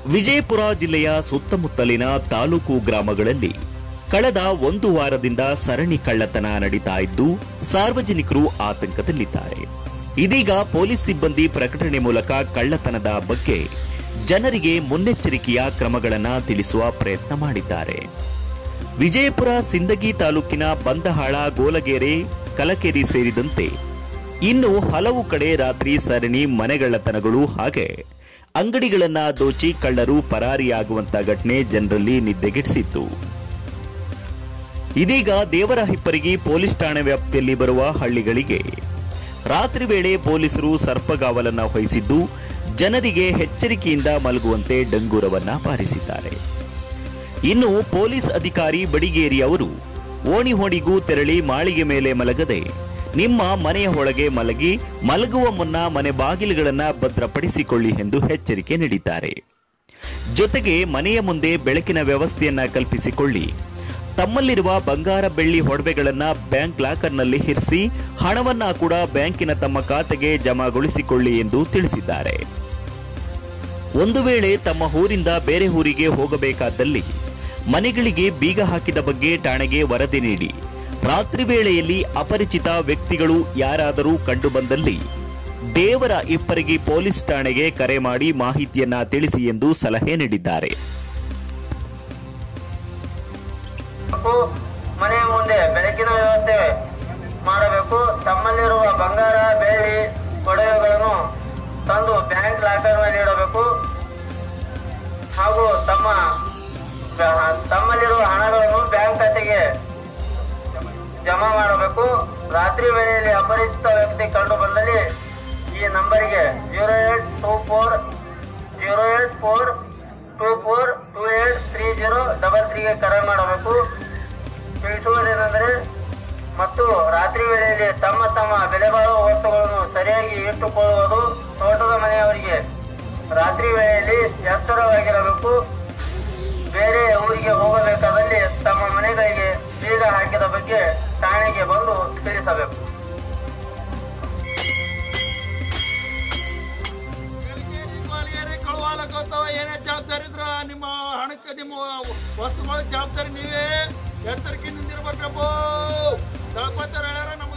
ವಿಜಯಪುರ ಜಿಲ್ಲೆಯ ಸುತ್ತಮುತ್ತಲಿನ ತಾಲೂಕು ಗ್ರಾಮಗಳಲ್ಲಿ ಕಳೆದ ಒಂದು ವಾರದಿಂದ ಸರಣಿ ಕಳ್ಳತನ ನಡೀತಾ ಇದ್ದು ಸಾರ್ವಜನಿಕರು ಆತಂಕದಲ್ಲಿದ್ದಾರೆ ಇದೀಗ ಪೊಲೀಸ್ ಸಿಬ್ಬಂದಿ ಪ್ರಕಟಣೆ ಮೂಲಕ ಕಳ್ಳತನದ ಬಗ್ಗೆ ಜನರಿಗೆ ಮುನ್ನೆಚ್ಚರಿಕೆಯ ಕ್ರಮಗಳನ್ನ ತಿಳಿಸುವ ಪ್ರಯತ್ನ ಮಾಡಿದ್ದಾರೆ ವಿಜಯಪುರ ಸಿಂದಗಿ ತಾಲೂಕಿನ ಬಂದಹಾಳ ಗೋಲಗೇರೆ ಕಲಕೇರಿ ಸೇರಿದಂತೆ ಇನ್ನು ಹಲವು ಕಡೆ ರಾತ್ರಿ ಸರಣಿ ಮನೆಗಳ್ಳತನಗಳು ಹಾಗೆ ಅಂಗಡಿಗಳನ್ನ ದೋಚಿ ಕಳ್ಳರು ಪರಾರಿಯಾಗುವಂತ ಘಟನೆ ಜನರಲ್ಲಿ ನಿದ್ದೆಗೆಡಿಸಿತ್ತು ಇದೀಗ ದೇವರ ಹಿಪ್ಪರಿಗಿ ಪೊಲೀಸ್ ಠಾಣೆ ವ್ಯಾಪ್ತಿಯಲ್ಲಿ ಬರುವ ಹಳ್ಳಿಗಳಿಗೆ ರಾತ್ರಿ ವೇಳೆ ಪೊಲೀಸರು ಸರ್ಪಗಾವಲನ್ನ ವಹಿಸಿದ್ದು ಜನರಿಗೆ ಎಚ್ಚರಿಕೆಯಿಂದ ಮಲಗುವಂತೆ ಡಂಗೂರವನ್ನ ಬಾರಿಸಿದ್ದಾರೆ ಇನ್ನು ಪೊಲೀಸ್ ಅಧಿಕಾರಿ ಬಡಿಗೇರಿ ಅವರು ಓಣಿ ಹೊಣಿಗೂ ತೆರಳಿ ಮಾಳಿಗೆ ಮೇಲೆ ಮಲಗದೆ ನಿಮ್ಮ ಮನೆಯ ಒಳಗೆ ಮಲಗಿ ಮಲಗುವ ಮುನ್ನ ಮನೆ ಬಾಗಿಲುಗಳನ್ನ ಭದ್ರಪಡಿಸಿಕೊಳ್ಳಿ ಎಂದು ಎಚ್ಚರಿಕೆ ನೀಡಿದ್ದಾರೆ ಜೊತೆಗೆ ಮನೆಯ ಮುಂದೆ ಬೆಳಕಿನ ವ್ಯವಸ್ಥೆಯನ್ನ ಕಲ್ಪಿಸಿಕೊಳ್ಳಿ ತಮ್ಮಲ್ಲಿರುವ ಬಂಗಾರ ಬೆಳ್ಳಿ ಒಡವೆಗಳನ್ನ ಬ್ಯಾಂಕ್ ಲಾಕರ್ನಲ್ಲಿ ಇರಿಸಿ ಹಣವನ್ನ ಕೂಡ ಬ್ಯಾಂಕಿನ ತಮ್ಮ ಖಾತೆಗೆ ಜಮಾಗೊಳಿಸಿಕೊಳ್ಳಿ ಎಂದು ತಿಳಿಸಿದ್ದಾರೆ ಒಂದು ವೇಳೆ ತಮ್ಮ ಊರಿಂದ ಬೇರೆ ಊರಿಗೆ ಹೋಗಬೇಕಾದಲ್ಲಿ ಮನೆಗಳಿಗೆ ಬೀಗ ಹಾಕಿದ ಬಗ್ಗೆ ಠಾಣೆಗೆ ವರದಿ ನೀಡಿ ರಾತ್ರಿ ವೇಳೆಯಲ್ಲಿ ಅಪರಿಚಿತ ವ್ಯಕ್ತಿಗಳು ಯಾರಾದರೂ ಕಂಡುಬಂದಲ್ಲಿ ದೇವರ ಇಪ್ಪರಿಗೆ ಪೊಲೀಸ್ ಠಾಣೆಗೆ ಕರೆ ಮಾಡಿ ಮಾಹಿತಿಯನ್ನ ತಿಳಿಸಿ ಎಂದು ಸಲಹೆ ನೀಡಿದ್ದಾರೆ ಬೇಕು. ಮನೆಯ ಮುಂದೆ ಬೆಳಕಿನ ವ್ಯವಸ್ಥೆ ಮಾಡಬೇಕು ತಮ್ಮಲ್ಲಿರುವ ಬಂಗಾರ ಬೆಳ್ಳಿ ಒಡವೆಗಳನ್ನು ತಂದು ಬ್ಯಾಂಕ್ ಲಾಕರ್ನಲ್ಲಿ ಇಡಬೇಕು ಹಾಗೂ ತಮ್ಮ ತಮ್ಮಲ್ಲಿರುವ ಹಣಗಳನ್ನು ಬ್ಯಾಂಕ್ ಖಾತೆಗೆ ಜಮಾ ಮಾಡಬೇಕು ರಾತ್ರಿ ವೇಳೆಯಲ್ಲಿ ಅಪರಿಚಿತ ವ್ಯಕ್ತಿ ಕಂಡು ಬಂದಲ್ಲಿ ಈ ನಂಬರಿಗೆ zero eight two four zero eight four two four two eight three zero double ತ್ರೀಗೆ ಕರೆ ಮಾಡಬೇಕು ತಿಳಿಸುವುದೇನೆಂದರೆ ಮತ್ತು ರಾತ್ರಿ ವೇಳೆಯಲ್ಲಿ ತಮ್ಮ ತಮ್ಮ ಬೆಲೆ ಬಾಳುವ ವಸ್ತುಗಳನ್ನು ಸರಿಯಾಗಿ ಇಟ್ಟುಕೊಳ್ಳುವುದು ತೋಟದ ಮನೆಯವರಿಗೆ ರಾತ್ರಿ ವೇಳೆಯಲ್ಲಿ ಎಚ್ಚರವಾಗಿರಬೇಕು ಬೇರೆ ಊರಿಗೆ ಹೋಗಬೇಕಾದಲ್ಲಿ ತಮ್ಮ ಮನೆಗಳಿಗೆ ಬೀಗ ಹಾಕಿದ ಬಗ್ಗೆ ಠಾಣೆಗೆ ಬಂದು ತಿಳಿಸಬೇಕು ಮಾಲಿಗೆರೆ ಕಳುವಾಲಕ್ಕೋತಾವ ಏನೇ ಜವಾಬ್ದಾರಿ ಇದ್ರ ನಿಮ್ಮ ಹಣಕ್ಕೆ ನಿಮ್ಮ ವಸ್ತುಗಳ ಜವಾಬ್ದಾರಿ ನೀವೇ ಎಚ್ಚರಿಕೆಯಿಂದ ಇರ್ಬೇಕಪ್ಪ ದಳಪತಿ ಹೇಳ್ಯಾರ ನಮ್ಮ